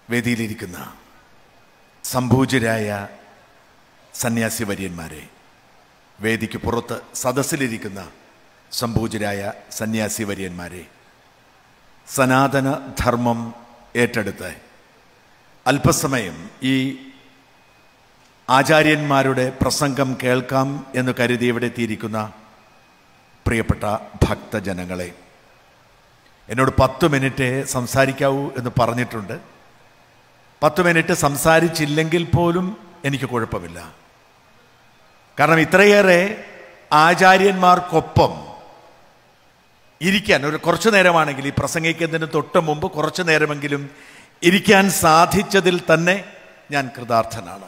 വേദിയിലിരിക്കുന്ന സംഭൂജരായ സന്യാസി വര്യന്മാരെ വേദിക്ക് പുറത്ത് സദസ്സിലിരിക്കുന്ന സംഭൂജരായ സന്യാസി വര്യന്മാരെ സനാതന ധർമ്മം ഏറ്റെടുത്ത് അല്പസമയം ഈ ആചാര്യന്മാരുടെ പ്രസംഗം കേൾക്കാം എന്ന് കരുതി ഇവിടെ എത്തിയിരിക്കുന്ന പ്രിയപ്പെട്ട ഭക്തജനങ്ങളെ എന്നോട് പത്ത് മിനിറ്റ് സംസാരിക്കാവൂ എന്ന് പറഞ്ഞിട്ടുണ്ട് പത്ത് മിനിറ്റ് സംസാരിച്ചില്ലെങ്കിൽ പോലും എനിക്ക് കുഴപ്പമില്ല കാരണം ഇത്രയേറെ ആചാര്യന്മാർക്കൊപ്പം ഇരിക്കാൻ ഒരു കുറച്ചു നേരമാണെങ്കിൽ ഈ പ്രസംഗിക്കുന്നതിന് തൊട്ട് മുമ്പ് കുറച്ചു നേരമെങ്കിലും ഇരിക്കാൻ സാധിച്ചതിൽ തന്നെ ഞാൻ കൃതാർത്ഥനാണ്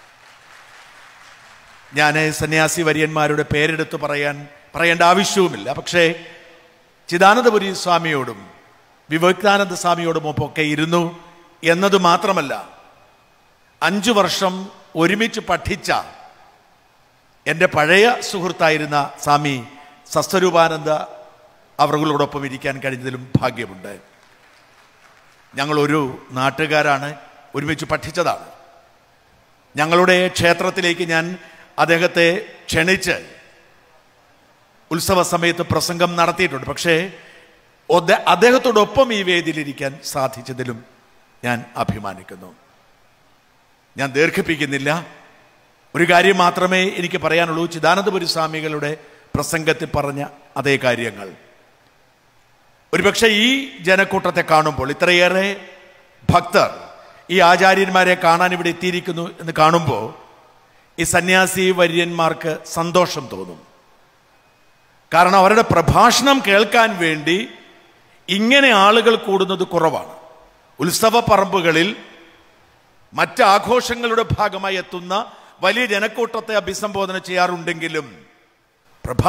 ഞാൻ സന്യാസി വര്യന്മാരുടെ പേരെടുത്ത് പറയാൻ പറയേണ്ട ആവശ്യവുമില്ല പക്ഷേ ചിദാനന്ദപുരി സ്വാമിയോടും വിവേകാനന്ദ സ്വാമിയോടും ഒപ്പൊക്കെ ഇരുന്നു എന്നത് മാത്രമല്ല അഞ്ചു വർഷം ഒരുമിച്ച് പഠിച്ച എൻ്റെ പഴയ സുഹൃത്തായിരുന്ന സ്വാമി സസ്വരൂപാനന്ദ അവர்களോടൊപ്പം ഇരിക്കാൻ കഴിഞ്ഞതിലും ഭാഗ്യമുണ്ട് ഞങ്ങളൊരു നാട്ടുകാരാണ് ഒരുമിച്ച് പഠിച്ചതാണ് ഞങ്ങളുടെ ക്ഷേത്രത്തിലേക്ക് ഞാൻ അദ്ദേഹത്തെ ക്ഷണിച്ച് ഉത്സവ സമയത്ത് പ്രസംഗം നടത്തിയിട്ടുണ്ട് പക്ഷേ ഒദ്ദേ- അദ്ദേഹത്തോടൊപ്പം ഈ വേദിയിലിരിക്കാൻ സാധിച്ചതിലും ഞാൻ അഭിമാനിക്കുന്നു ഞാൻ ദീർഘിപ്പിക്കുന്നില്ല ഒരു കാര്യം മാത്രമേ എനിക്ക് പറയാനുള്ളൂ ചിദാനന്ദപുരി സ്വാമികളുടെ പ്രസംഗത്തിൽ പറഞ്ഞ അതേ കാര്യങ്ങൾ ഒരുപക്ഷെ ഈ ജനക്കൂട്ടത്തെ കാണുമ്പോൾ ഇത്രയേറെ ഭക്തർ ഈ ആചാര്യന്മാരെ കാണാൻ ഇവിടെ എത്തിയിരിക്കുന്നു എന്ന് കാണുമ്പോൾ ഈ സന്യാസി വര്യന്മാർക്ക് സന്തോഷം തോന്നും കാരണം അവരുടെ പ്രഭാഷണം കേൾക്കാൻ വേണ്ടി ഇങ്ങനെ ആളുകൾ കൂടുന്നത് കുറവാണ് ഉത്സവ പറമ്പുകളിൽ മറ്റ് ആഘോഷങ്ങളുടെ ഭാഗമായി എത്തുന്ന വലിയ ജനക്കൂട്ടത്തെ അഭിസംബോധന ചെയ്യാറുണ്ടെങ്കിലും പ്രഭാ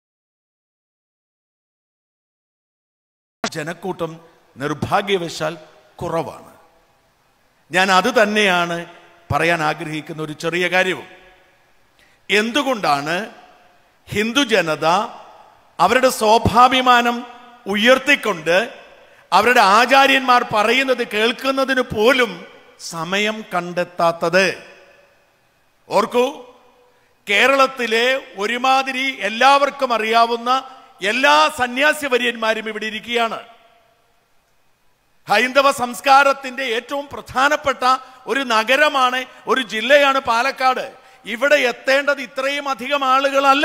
ജനക്കൂട്ടം നിർഭാഗ്യവശാൽ കുറവാണ് ഞാൻ അത് തന്നെയാണ് പറയാൻ ആഗ്രഹിക്കുന്ന ഒരു ചെറിയ കാര്യവും എന്തുകൊണ്ടാണ് ഹിന്ദു ജനത അവരുടെ സ്വാഭാഭിമാനം ഉയർത്തിക്കൊണ്ട് അവരുടെ ആചാര്യന്മാർ പറയുന്നത് കേൾക്കുന്നതിന് പോലും സമയം കണ്ടെത്താത്തത് ഓർക്കൂ കേരളത്തിലെ ഒരുമാതിരി എല്ലാവർക്കും അറിയാവുന്ന എല്ലാ സന്യാസി വര്യന്മാരും ഇവിടെ ഇരിക്കുകയാണ് ഹൈന്ദവ സംസ്കാരത്തിന്റെ ഏറ്റവും പ്രധാനപ്പെട്ട ഒരു നഗരമാണ് ഒരു ജില്ലയാണ് പാലക്കാട് ഇവിടെ എത്തേണ്ടത് ഇത്രയും അധികം ആളുകളല്ല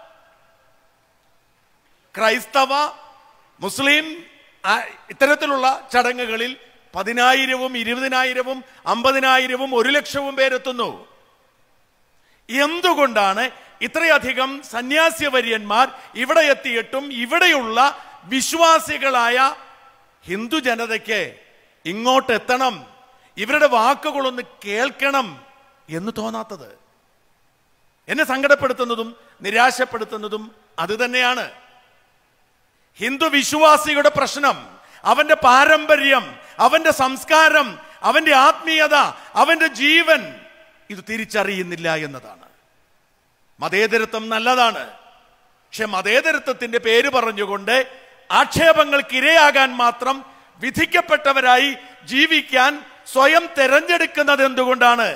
ക്രൈസ്തവ മുസ്ലിം ആ, ഇത്തരത്തിലുള്ള ചടങ്ങുകളിൽ പതിനായിരവും ഇരുപതിനായിരവും അമ്പതിനായിരവും ഒരു ലക്ഷവും പേരെത്തുന്നു എന്തുകൊണ്ടാണ് ഇത്രയധികം സന്യാസ്യവര്യന്മാർ ഇവിടെ എത്തിയിട്ടും ഇവിടെയുള്ള വിശ്വാസികളായ ഹിന്ദു ജനതയ്ക്ക് ഇങ്ങോട്ട് എത്തണം ഇവരുടെ വാക്കുകളൊന്ന് കേൾക്കണം എന്ന് തോന്നാത്തത് എന്നെ സങ്കടപ്പെടുത്തുന്നതും നിരാശപ്പെടുത്തുന്നതും അത് തന്നെയാണ് ഹിന്ദു വിശ്വാസിയുടെ പ്രശ്നം അവന്റെ പാരമ്പര്യം അവന്റെ സംസ്കാരം അവന്റെ ആത്മീയത അവന്റെ ജീവൻ ഇത് തിരിച്ചറിയുന്നില്ല എന്നതാണ് മതേതരത്വം നല്ലതാണ് പക്ഷെ മതേതരത്വത്തിന്റെ പേര് പറഞ്ഞുകൊണ്ട് ആക്ഷേപങ്ങൾക്ക് ഇരയാകാൻ മാത്രം വിധിക്കപ്പെട്ടവരായി ജീവിക്കാൻ സ്വയം തെരഞ്ഞെടുക്കുന്നത് എന്തുകൊണ്ടാണ്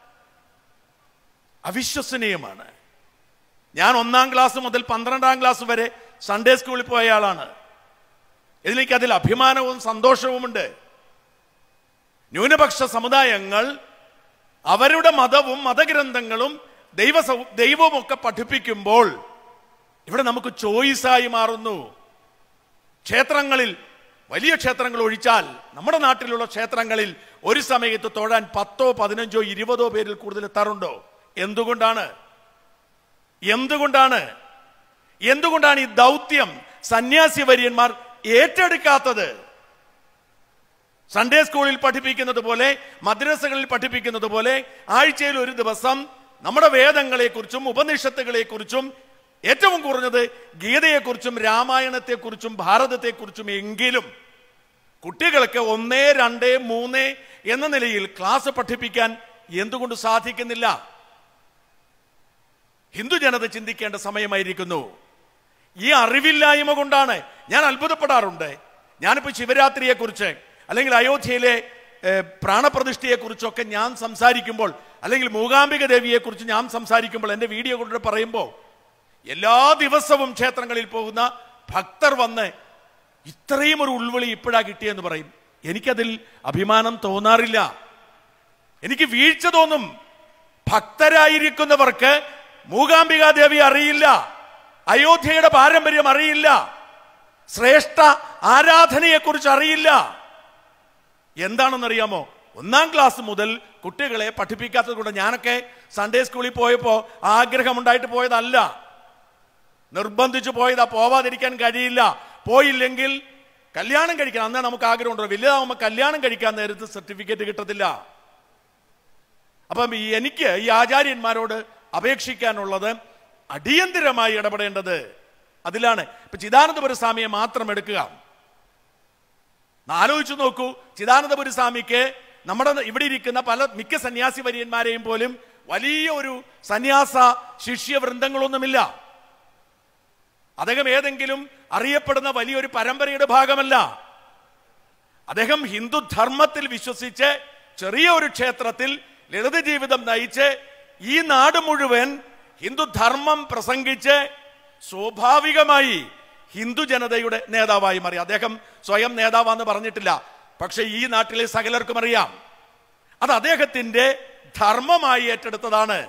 അവിശ്വസനീയമാണ് ഞാൻ ഒന്നാം ക്ലാസ് മുതൽ പന്ത്രണ്ടാം ക്ലാസ് വരെ സൺഡേ സ്കൂളിൽ പോയ ആളാണ് ഇതിലേക്ക് അതിൽ അഭിമാനവും സന്തോഷവുമുണ്ട് ന്യൂനപക്ഷ സമുദായങ്ങൾ അവരുടെ മതവും മതഗ്രന്ഥങ്ങളും ദൈവ സൗ- ദൈവവും ഒക്കെ പഠിപ്പിക്കുമ്പോൾ ഇവിടെ നമുക്ക് ചോയ്സായി മാറുന്നു ക്ഷേത്രങ്ങളിൽ വലിയ ക്ഷേത്രങ്ങൾ ഒഴിച്ചാൽ നമ്മുടെ നാട്ടിലുള്ള ക്ഷേത്രങ്ങളിൽ ഒരു സമയത്ത് തൊഴാൻ പത്തോ പതിനഞ്ചോ ഇരുപതോ പേരിൽ കൂടുതൽ എത്താറുണ്ടോ എന്തുകൊണ്ടാണ് എന്തുകൊണ്ടാണ് എന്തുകൊണ്ടാണ് ഈ ദൗത്യം സന്യാസി വര്യന്മാർ ഏറ്റെടുക്കാത്തത് സൺഡേ സ്കൂളിൽ പഠിപ്പിക്കുന്നത് പോലെ മദ്രസകളിൽ പഠിപ്പിക്കുന്നത് പോലെ ആഴ്ചയിൽ ഒരു ദിവസം നമ്മുടെ വേദങ്ങളെക്കുറിച്ചും ഉപനിഷത്തുകളെക്കുറിച്ചും ഏറ്റവും കുറഞ്ഞത് ഗീതയെക്കുറിച്ചും രാമായണത്തെക്കുറിച്ചും ഭാരതത്തെക്കുറിച്ചും എങ്കിലും കുട്ടികൾക്ക് ഒന്നേ രണ്ട് മൂന്ന് എന്ന നിലയിൽ ക്ലാസ് പഠിപ്പിക്കാൻ എന്തുകൊണ്ട് സാധിക്കുന്നില്ല ഹിന്ദു ജനത ചിന്തിക്കേണ്ട സമയമായിരിക്കുന്നു ഈ അറിവില്ലായ്മ കൊണ്ടാണ് ഞാൻ അത്ഭുതപ്പെടാറുണ്ട് ഞാനിപ്പോ ശിവരാത്രിയെ കുറിച്ച് അല്ലെങ്കിൽ അയോധ്യയിലെ പ്രാണപ്രതിഷ്ഠയെക്കുറിച്ചൊക്കെ ഞാൻ സംസാരിക്കുമ്പോൾ അല്ലെങ്കിൽ മൂകാംബിക ദേവിയെക്കുറിച്ച് ഞാൻ സംസാരിക്കുമ്പോൾ എൻ്റെ വീഡിയോ കൊണ്ട് പറയുമ്പോൾ എല്ലാ ദിവസവും ക്ഷേത്രങ്ങളിൽ പോകുന്ന ഭക്തർ വന്ന് ഇത്രയും ഒരു ഉൾവിളി ഇപ്പോഴാ കിട്ടിയെന്ന് പറയും എനിക്കതിൽ അഭിമാനം തോന്നാറില്ല എനിക്ക് വീഴ്ച തോന്നും ഭക്തരായിരിക്കുന്നവർക്ക് മൂകാംബിക ദേവി അറിയില്ല അയോധ്യയുടെ പാരമ്പര്യം അറിയില്ല ശ്രേഷ്ഠ ആരാധനയെക്കുറിച്ച് അറിയില്ല എന്താണെന്നറിയാമോ ഒന്നാം ക്ലാസ് മുതൽ കുട്ടികളെ പഠിപ്പിക്കാത്തത് കൊണ്ട് ഞാനൊക്കെ സൺഡേ സ്കൂളിൽ പോയപ്പോ ആഗ്രഹമുണ്ടായിട്ട് പോയതല്ല നിർബന്ധിച്ചു പോയതാ പോവാതിരിക്കാൻ കഴിയില്ല പോയില്ലെങ്കിൽ കല്യാണം കഴിക്കണം അന്നേ നമുക്ക് ആഗ്രഹമുണ്ടോ വലുതാവുമ്പോൾ കല്യാണം കഴിക്കാൻ നേരത്ത് സർട്ടിഫിക്കറ്റ് കിട്ടത്തില്ല അപ്പം ഈ എനിക്ക് ഈ ആചാര്യന്മാരോട് അപേക്ഷിക്കാനുള്ളത് അടിയന്തിരമായി ഇടപെടേണ്ടത് അതിലാണ് ഇപ്പൊ ചിദാനന്ദപുര സ്വാമിയെ മാത്രം എടുക്കുക ആലോചിച്ചു നോക്കൂ ചിദാനന്ദപുര സ്വാമിക്ക് നമ്മുടെ ഇവിടെ ഇരിക്കുന്ന പല മിക്ക സന്യാസി വര്യന്മാരെയും പോലും വലിയ ഒരു സന്യാസ ശിഷ്യവൃന്ദങ്ങളൊന്നുമില്ല അദ്ദേഹം ഏതെങ്കിലും അറിയപ്പെടുന്ന വലിയൊരു പരമ്പരയുടെ ഭാഗമല്ല അദ്ദേഹം ഹിന്ദു ധർമ്മത്തിൽ വിശ്വസിച്ച് ചെറിയ ഒരു ക്ഷേത്രത്തിൽ ലളിത ജീവിതം നയിച്ച് ഈ നാട് മുഴുവൻ ഹിന്ദു ധർമ്മം പ്രസംഗിച്ച് സ്വാഭാവികമായി ഹിന്ദു ജനതയുടെ നേതാവായി മാറി അദ്ദേഹം സ്വയം നേതാവാന്ന് പറഞ്ഞിട്ടില്ല പക്ഷെ ഈ നാട്ടിലെ സകലർക്കും അറിയാം അത് അദ്ദേഹത്തിന്റെ ധർമ്മമായി ഏറ്റെടുത്തതാണ്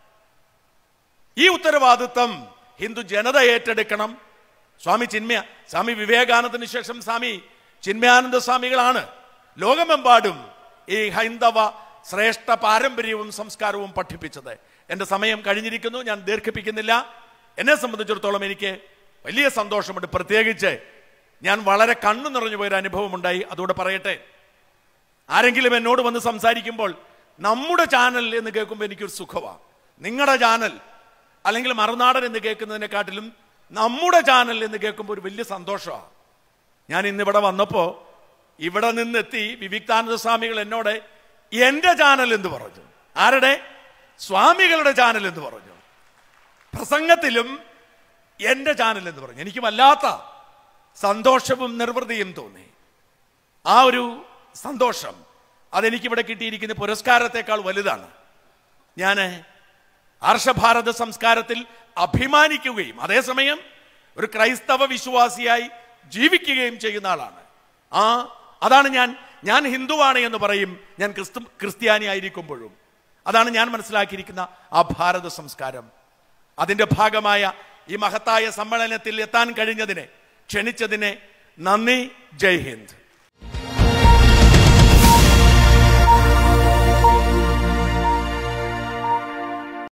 ഈ ഉത്തരവാദിത്വം ഹിന്ദു ജനത ഏറ്റെടുക്കണം സ്വാമി ചിന്മയ സ്വാമി വിവേകാനന്ദന് ശേഷം സ്വാമി ചിന്മയാനന്ദ സ്വാമികളാണ് ലോകമെമ്പാടും ഈ ഹൈന്ദവ ശ്രേഷ്ഠ പാരമ്പര്യവും സംസ്കാരവും പഠിപ്പിച്ചത് എന്റെ സമയം കഴിഞ്ഞിരിക്കുന്നു ഞാൻ ദീർഘിപ്പിക്കുന്നില്ല എന്നെ സംബന്ധിച്ചിടത്തോളം എനിക്ക് വലിയ സന്തോഷമുണ്ട് പ്രത്യേകിച്ച് ഞാൻ വളരെ കണ്ണു നിറഞ്ഞു പോയൊരു അനുഭവം ഉണ്ടായി അതുകൂടെ പറയട്ടെ ആരെങ്കിലും എന്നോട് വന്ന് സംസാരിക്കുമ്പോൾ നമ്മുടെ ചാനൽ എന്ന് കേൾക്കുമ്പോൾ എനിക്കൊരു സുഖമാണ് നിങ്ങളുടെ ചാനൽ അല്ലെങ്കിൽ മറുനാടൻ എന്ന് കേൾക്കുന്നതിനെക്കാട്ടിലും നമ്മുടെ ചാനൽ എന്ന് കേൾക്കുമ്പോൾ ഒരു വലിയ സന്തോഷമാണ് ഞാൻ ഇന്നിവിടെ വന്നപ്പോൾ ഇവിടെ നിന്നെത്തി വിവിക്താനന്ദ സ്വാമികൾ എന്നോട് എന്റെ ചാനൽ എന്ന് പറഞ്ഞു ആരുടെ സ്വാമികളുടെ ചാനൽ എന്ന് പറഞ്ഞു പ്രസംഗത്തിലും എന്റെ ചാനൽ എന്ന് പറഞ്ഞു എനിക്ക് വല്ലാത്ത സന്തോഷവും നിർവൃതിയും തോന്നി ആ ഒരു സന്തോഷം അതെനിക്കിവിടെ കിട്ടിയിരിക്കുന്ന പുരസ്കാരത്തെക്കാൾ വലുതാണ് ഞാൻ ആർഷഭാരത സംസ്കാരത്തിൽ അഭിമാനിക്കുകയും അതേസമയം ഒരു ക്രൈസ്തവ വിശ്വാസിയായി ജീവിക്കുകയും ചെയ്യുന്ന ആളാണ് ആ അതാണ് ഞാൻ ഞാൻ ഹിന്ദുവാണ് എന്ന് പറയും ഞാൻ ക്രിസ്തു ക്രിസ്ത്യാനി ആയിരിക്കുമ്പോഴും അതാണ് ഞാൻ മനസ്സിലാക്കിയിരിക്കുന്ന ആ ഭാരത സംസ്കാരം അതിന്റെ ഭാഗമായ ഈ മഹത്തായ സമ്മേളനത്തിൽ എത്താൻ കഴിഞ്ഞതിനെ ക്ഷണിച്ചതിനെ നന്ദി ജയ് ഹിന്ദ്